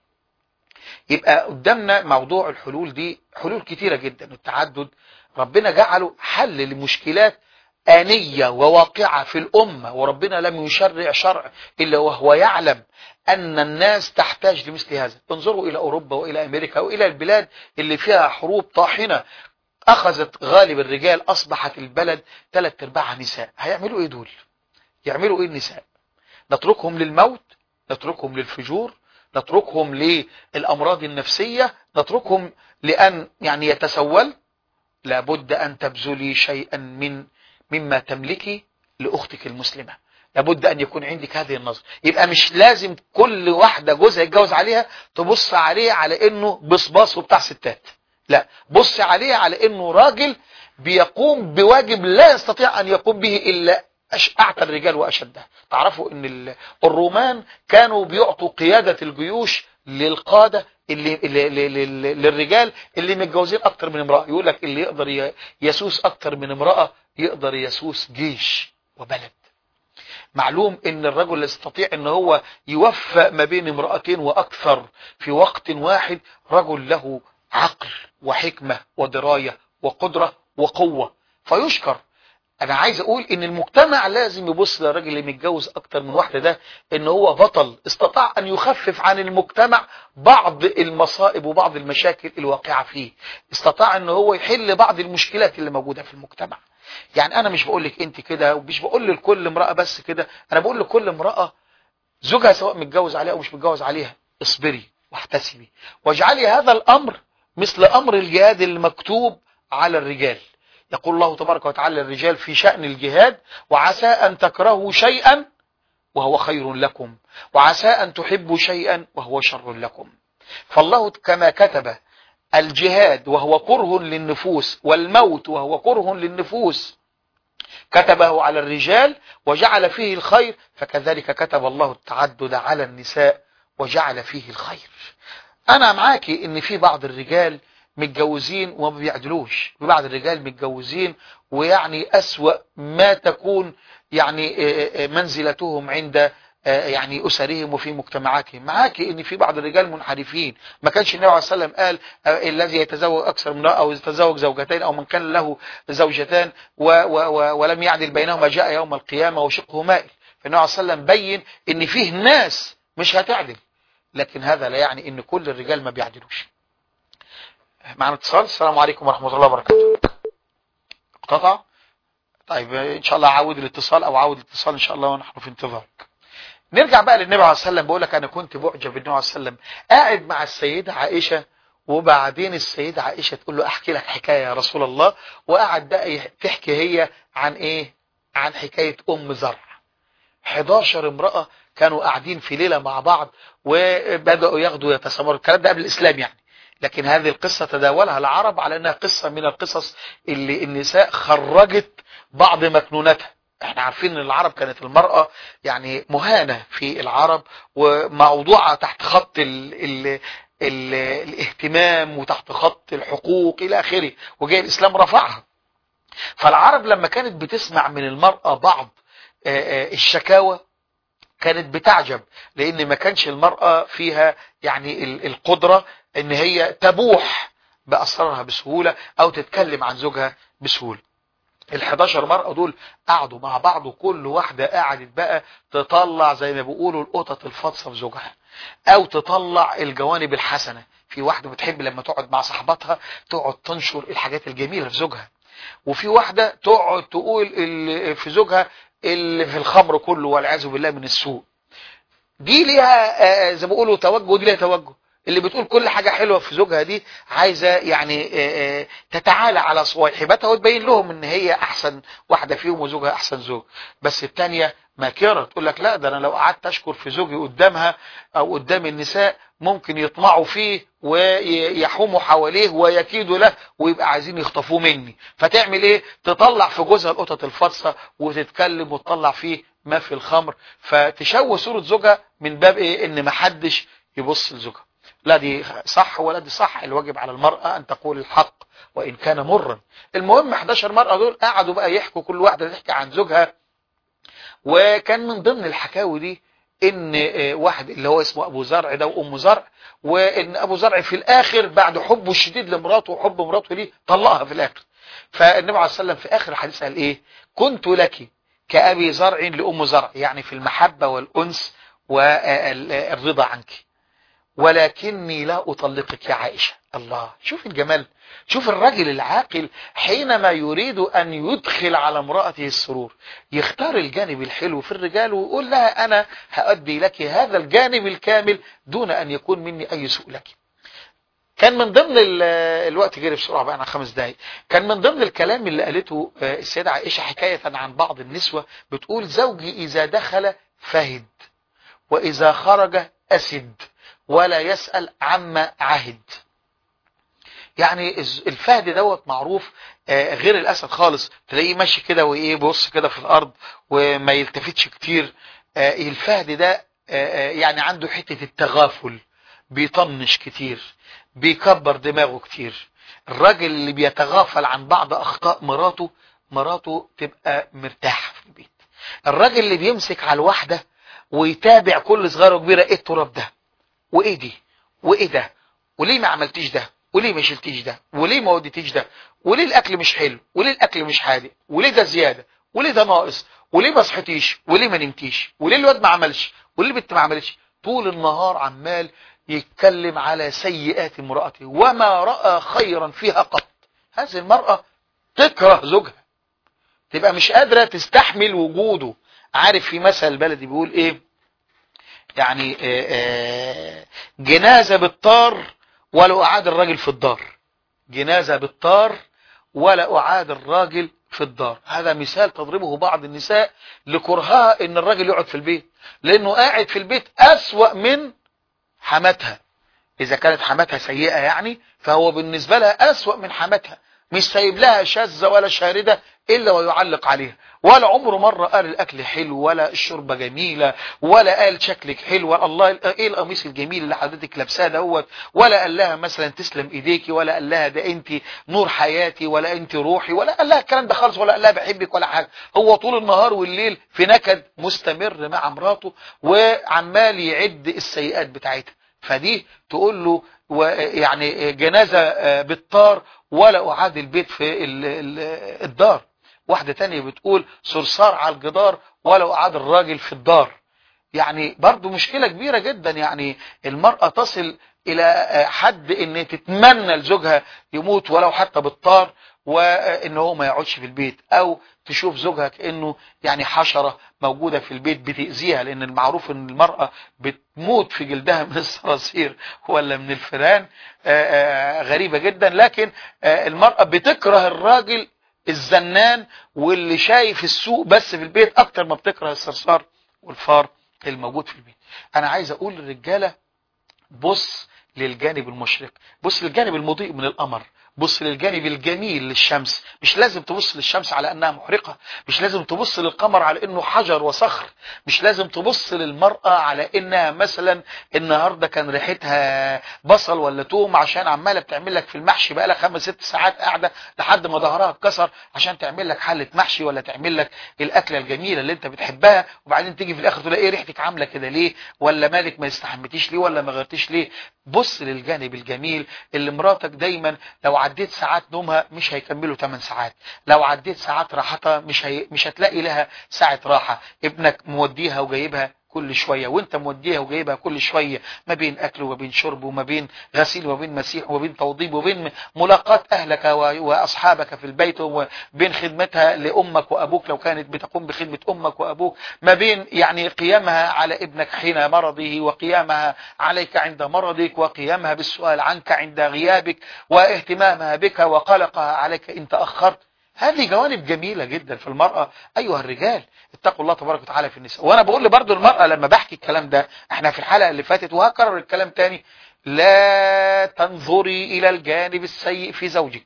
Speaker 2: يبقى قدامنا موضوع الحلول دي حلول كتيرة جدا التعدد ربنا جعله حل لمشكلات آنية وواقعة في الأمة وربنا لم يشرع شرع إلا وهو يعلم أن الناس تحتاج لمثل هذا انظروا إلى أوروبا وإلى أمريكا وإلى البلاد اللي فيها حروب طاحنة أخذت غالب الرجال أصبحت البلد ثلاث ارباعها نساء هيعملوا إيه دول يعملوا إيه النساء نتركهم للموت نتركهم للفجور نتركهم للأمراض النفسية نتركهم لأن يعني يتسول لابد أن تبذلي شيئا من مما تملكي لأختك المسلمة لابد أن يكون عندك هذه النظر يبقى مش لازم كل واحدة جوزها يتجوز عليها تبص عليه على أنه بصباص وبتاع ستات لا بص عليه على أنه راجل بيقوم بواجب لا يستطيع أن يقوم به إلا أعتى الرجال وأشدها تعرفوا أن الرومان كانوا بيعطوا قيادة الجيوش للقادة اللي, اللي للرجال اللي متجوزين أكتر من امرأة يقول لك اللي يقدر يسوس أكتر من امرأة يقدر يسوس جيش وبلد معلوم ان الرجل يستطيع ان هو يوفق ما بين امرأتين واكثر في وقت واحد رجل له عقل وحكمة ودراية وقدرة وقوة فيشكر انا عايز اقول ان المجتمع لازم يبص للراجل اللي متجوز اكتر من واحدة ده ان هو بطل استطاع ان يخفف عن المجتمع بعض المصائب وبعض المشاكل الواقعة فيه استطاع ان هو يحل بعض المشكلات اللي موجودة في المجتمع يعني انا مش بقول لك انت كده ومش بقول لكل امرأة بس كده انا بقول لكل امرأة زوجها سواء متجوز عليها او مش متجوز عليها اصبري واحتسبي واجعلي هذا الامر مثل امر الجهاد المكتوب على الرجال يقول الله تبارك وتعالى الرجال في شأن الجهاد وعسى أن تكرهوا شيئا وهو خير لكم وعسى أن تحبوا شيئا وهو شر لكم فالله كما كتب الجهاد وهو كره للنفوس والموت وهو كره للنفوس كتبه على الرجال وجعل فيه الخير فكذلك كتب الله التعدد على النساء وجعل فيه الخير انا معاكي ان في بعض الرجال متجوزين وما بيعدلوش في بعض الرجال متجوزين ويعني اسوأ ما تكون يعني آه، آه، منزلتهم عند آه، يعني اسرهم وفي مجتمعاتهم معاكي ان في بعض الرجال منحرفين ما كانش النبي عليه الصلاه والسلام قال آه، الذي يتزوج اكثر من امراه او يتزوج زوجتين او من كان له زوجتان و و و ولم يعدل بينهما جاء يوم القيامه وشقه مائل فالنبي عليه الصلاه والسلام بين ان فيه ناس مش هتعدل لكن هذا لا يعني ان كل الرجال ما بيعدلوش معنا اتصال السلام عليكم ورحمه الله وبركاته قطع طيب ان شاء الله عاود الاتصال او عاود الاتصال ان شاء الله ونحن في انتظارك نرجع بقى للنبي عليه الصلاه والسلام بقول لك انا كنت معجب بالنبي عليه الصلاه والسلام قاعد مع السيده عائشه وبعدين السيده عائشه تقول له احكي لك حكايه يا رسول الله وقعد بقى يح- تحكي هي عن ايه عن حكايه ام زرع 11 امراه كانوا قاعدين في ليله مع بعض وبداوا ياخدوا يتسامروا الكلام ده قبل الاسلام يعني لكن هذه القصة تداولها العرب على انها قصة من القصص اللي النساء خرجت بعض مكنوناتها احنا عارفين ان العرب كانت المرأة يعني مهانة في العرب وموضوعة تحت خط ال ال ال الاهتمام وتحت خط الحقوق الى اخره وجاء الاسلام رفعها فالعرب لما كانت بتسمع من المرأة بعض آه، آه، الشكاوى كانت بتعجب لان ما كانش المرأة فيها يعني ال- القدرة ان هي تبوح باسرارها بسهولة او تتكلم عن زوجها بسهولة ال 11 مرأة دول قعدوا مع بعض وكل واحدة قعدت بقى تطلع زي ما بيقولوا القطط الفاطسة في زوجها او تطلع الجوانب الحسنة في واحدة بتحب لما تقعد مع صاحبتها تقعد تنشر الحاجات الجميلة في زوجها وفي واحدة تقعد تقول ال- في زوجها اللي في الخمر كله والعياذ بالله من السوء دي ليها آه، زي ما بيقولوا توجه ودي ليها توجه اللي بتقول كل حاجة حلوة في زوجها دي عايزة يعني آه، آه، تتعالى على صواحبتها وتبين لهم ان هي احسن واحدة فيهم وزوجها احسن زوج بس التانية ماكرة تقول لك لا ده انا لو قعدت اشكر في زوجي قدامها او قدام النساء ممكن يطمعوا فيه ويحوموا حواليه ويكيدوا له ويبقى عايزين يخطفوه مني فتعمل ايه تطلع في جوزها القطط الفاطسه وتتكلم وتطلع فيه ما في الخمر فتشوه صورة زوجها من باب ايه ان محدش يبص لزوجها لا دي صح ولا دي صح الواجب على المرأة ان تقول الحق وان كان مرا المهم 11 مرأة دول قعدوا بقى يحكوا كل واحدة تحكي عن زوجها وكان من ضمن الحكاوي دي ان آه، واحد اللي هو اسمه ابو زرع ده وام زرع وان ابو زرع في الاخر بعد حبه الشديد لمراته وحب مراته ليه طلقها في الاخر فالنبي عليه الصلاه والسلام في اخر الحديث قال ايه كنت لك كابي زرع لام زرع يعني في المحبه والانس والرضا عنك ولكني لا اطلقك يا عائشه الله شوف الجمال شوف الرجل العاقل حينما يريد أن يدخل على امرأته السرور يختار الجانب الحلو في الرجال ويقول لها أنا هأدي لك هذا الجانب الكامل دون أن يكون مني أي سوء لك كان من ضمن ال- الوقت جري بسرعة بقى عن خمس دقايق كان من ضمن الكلام اللي قالته آه، السيدة عائشة حكاية عن بعض النسوة بتقول زوجي إذا دخل فهد وإذا خرج أسد ولا يسأل عما عهد يعني الز- الفهد دوت معروف آه، غير الاسد خالص تلاقيه ماشي كده وايه بص كده في الارض وما يلتفتش كتير آه، الفهد ده آه، آه، يعني عنده حتة التغافل بيطنش كتير بيكبر دماغه كتير الراجل اللي بيتغافل عن بعض اخطاء مراته مراته تبقى مرتاحة في البيت الراجل اللي بيمسك على الواحدة ويتابع كل صغيرة وكبيرة ايه التراب ده وايه دي وايه ده وليه ما عملتيش ده وليه ما شلتيش ده وليه ما وديتيش ده وليه الاكل مش حلو وليه الاكل مش حادق وليه ده زياده وليه ده ناقص وليه ما صحيتيش وليه ما نمتيش وليه الواد ما عملش وليه البنت ما عملتش طول النهار عمال يتكلم على سيئات امرأته وما رأى خيرا فيها قط هذه المرأة تكره زوجها تبقى مش قادرة تستحمل وجوده عارف في مثل بلدي بيقول ايه يعني آه، آه، جنازة بالطار ولا أعاد الراجل في الدار جنازة بالطار ولا أعاد الراجل في الدار هذا مثال تضربه بعض النساء لكرهها ان الراجل يقعد في البيت لانه قاعد في البيت أسوأ من حماتها اذا كانت حماتها سيئة يعني فهو بالنسبة لها أسوأ من حماتها مش سايب لها شاذة ولا شاردة إلا ويعلق عليها ولا عمره مرة قال الأكل حلو ولا الشوربة جميلة ولا قال شكلك حلو ولا الله إيه القميص الجميل اللي حضرتك لابساه دوت ولا قال لها مثلا تسلم إيديكي ولا قال لها ده أنت نور حياتي ولا أنت روحي ولا قال لها الكلام ده خالص ولا قال لها بحبك ولا حاجة هو طول النهار والليل في نكد مستمر مع مراته وعمال يعد السيئات بتاعتها فدي تقول له يعني جنازة آه، بالطار ولا أعاد البيت في ال- ال- الدار واحدة تانية بتقول صرصار على الجدار ولا أعاد الراجل في الدار يعني برضو مشكلة كبيرة جدا يعني المرأة تصل إلى آه، حد إن تتمنى لزوجها يموت ولو حتى بالطار وإن هو ما يقعدش في البيت أو تشوف زوجها كأنه يعني حشرة موجودة في البيت بتأذيها لأن المعروف إن المرأة بتموت في جلدها من الصراصير ولا من الفئران آه، آه، غريبة جدا لكن آه، المرأة بتكره الراجل الزنان واللي شايف السوق بس في البيت أكتر ما بتكره الصرصار والفار الموجود في البيت أنا عايز أقول للرجالة بص للجانب المشرق بص للجانب المضيء من القمر بص للجانب الجميل للشمس مش لازم تبص للشمس على انها محرقة مش لازم تبص للقمر على انه حجر وصخر مش لازم تبص للمرأة على انها مثلا النهاردة كان ريحتها بصل ولا توم عشان عمالة بتعمل لك في المحشي بقى لك خمس ست ساعات قاعدة لحد ما ظهرها اتكسر عشان تعمل لك حلة محشي ولا تعمل لك الاكلة الجميلة اللي انت بتحبها وبعدين تيجي في الاخر تقول ايه ريحتك عاملة كده ليه ولا مالك ما استحمتيش ليه ولا ما غيرتيش ليه بص للجانب الجميل اللي مراتك دايما لو عديت ساعات نومها مش هيكملوا 8 ساعات لو عديت ساعات راحتها مش هي... مش هتلاقي لها ساعة راحة ابنك موديها وجايبها كل شوية وانت موديها وجايبها كل شوية ما بين اكل وما بين شرب وما بين غسيل وما بين مسيح وما بين توضيب وبين ملاقاة اهلك و- واصحابك في البيت وبين خدمتها لامك وابوك لو كانت بتقوم بخدمة امك وابوك ما بين يعني قيامها على ابنك حين مرضه وقيامها عليك عند مرضك وقيامها بالسؤال عنك عند غيابك واهتمامها بك وقلقها عليك ان تأخرت هذه جوانب جميلة جدا في المرأة أيها الرجال اتقوا الله تبارك وتعالى في النساء وأنا بقول لبرضو المرأة لما بحكي الكلام ده احنا في الحلقة اللي فاتت وهكرر الكلام تاني لا تنظري إلى الجانب السيء في زوجك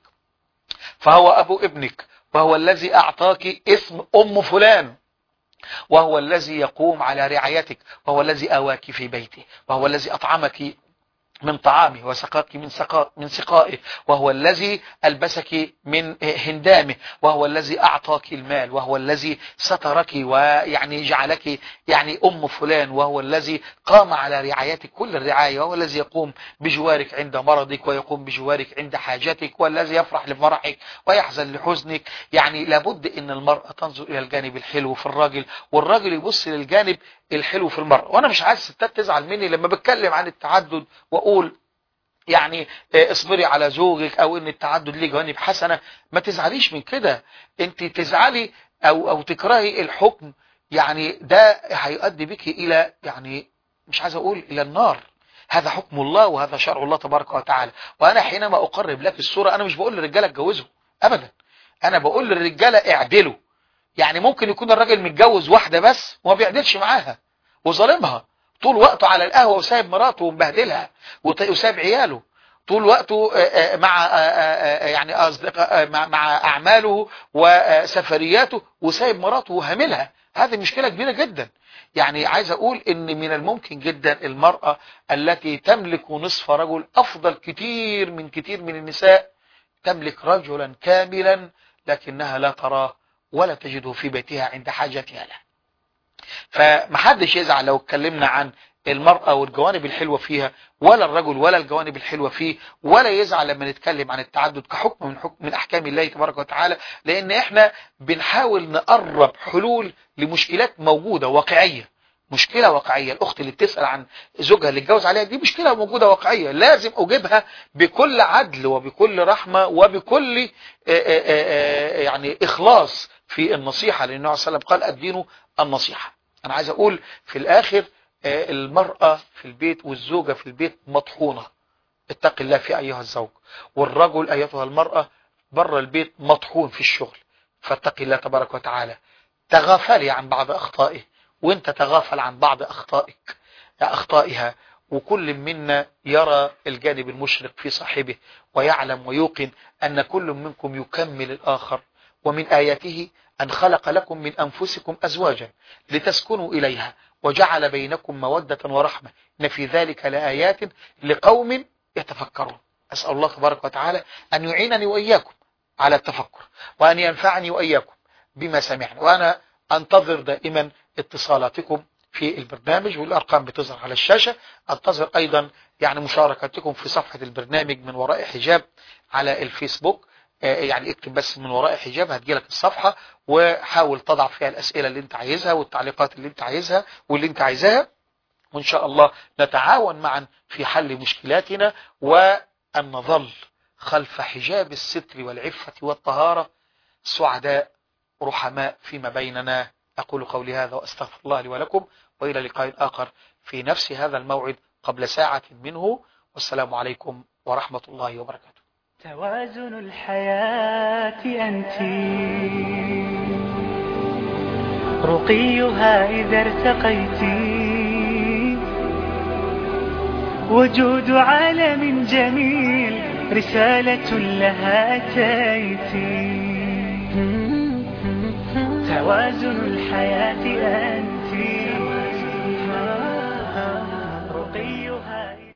Speaker 2: فهو أبو ابنك وهو الذي أعطاك اسم أم فلان وهو الذي يقوم على رعايتك وهو الذي أواك في بيته وهو الذي أطعمك من طعامه وسقاك من سقاء من سقائه وهو الذي ألبسك من هندامه وهو الذي أعطاك المال وهو الذي سترك ويعني جعلك يعني أم فلان وهو الذي قام على رعايتك كل الرعاية وهو الذي يقوم بجوارك عند مرضك ويقوم بجوارك عند حاجتك والذي يفرح لفرحك ويحزن لحزنك يعني لابد ان المرأة تنظر الى الجانب الحلو في الراجل والراجل يبص للجانب الحلو في المرأة وانا مش عايز الستات تزعل مني لما بتكلم عن التعدد واقول يعني آه، اصبري على زوجك او ان التعدد ليه جوانب حسنة ما تزعليش من كده انت تزعلي او او تكرهي الحكم يعني ده هيؤدي بك الى يعني مش عايز اقول الى النار هذا حكم الله وهذا شرع الله تبارك وتعالى وانا حينما اقرب لك الصورة انا مش بقول للرجاله اتجوزوا ابدا انا بقول للرجاله اعدلوا يعني ممكن يكون الراجل متجوز واحدة بس وما بيعدلش معاها وظالمها طول وقته على القهوة وسايب مراته ومبهدلها وت- وسايب عياله طول وقته آه، آه، مع آه، آه، آه، يعني أصدقاء آه، مع مع أعماله وسفرياته وسايب مراته وهاملها هذه مشكلة كبيرة جدا يعني عايز أقول إن من الممكن جدا المرأة التي تملك نصف رجل أفضل كتير من كتير من النساء تملك رجلا كاملا لكنها لا تراه ولا تجده في بيتها عند حاجتها له فمحدش يزعل لو اتكلمنا عن المرأة والجوانب الحلوة فيها ولا الرجل ولا الجوانب الحلوة فيه ولا يزعل لما نتكلم عن التعدد كحكم من حكم من أحكام الله تبارك وتعالى لأن احنا بنحاول نقرب حلول لمشكلات موجودة واقعية مشكلة واقعية الأخت اللي بتسأل عن زوجها اللي اتجوز عليها دي مشكلة موجودة واقعية لازم أجيبها بكل عدل وبكل رحمة وبكل آه، آه، آه، يعني إخلاص في النصيحة لأن النبي صلى الله عليه وسلم قال الدين النصيحة أنا عايز أقول في الآخر آه، المرأة في البيت والزوجة في البيت مطحونة اتق الله في أيها الزوج والرجل أيتها المرأة بره البيت مطحون في الشغل فاتق الله تبارك وتعالى تغافلي عن بعض أخطائه وانت تغافل عن بعض أخطائك أخطائها وكل منا يرى الجانب المشرق في صاحبه ويعلم ويوقن أن كل منكم يكمل الآخر ومن آياته أن خلق لكم من أنفسكم أزواجا لتسكنوا إليها وجعل بينكم مودة ورحمة إن في ذلك لآيات لقوم يتفكرون أسأل الله تبارك وتعالى أن يعينني وإياكم على التفكر وأن ينفعني وإياكم بما سمعنا وأنا أنتظر دائما اتصالاتكم في البرنامج والأرقام بتظهر على الشاشة أنتظر أيضا يعني مشاركتكم في صفحة البرنامج من وراء حجاب على الفيسبوك آه، يعني اكتب بس من وراء حجاب هتجيلك الصفحة وحاول تضع فيها الأسئلة اللي انت عايزها والتعليقات اللي انت عايزها واللي انت عايزاها وإن شاء الله نتعاون معا في حل مشكلاتنا وأن نظل خلف حجاب الستر والعفة والطهارة سعداء رحماء فيما بيننا أقول قولي هذا وأستغفر الله لي ولكم وإلى لقاء آخر في نفس هذا الموعد قبل ساعة منه والسلام عليكم ورحمة الله وبركاته
Speaker 1: توازن الحياة أنت رقيها إذا ارتقيت وجود عالم جميل رسالة لها أتيت توازن الحياة أنت رقيها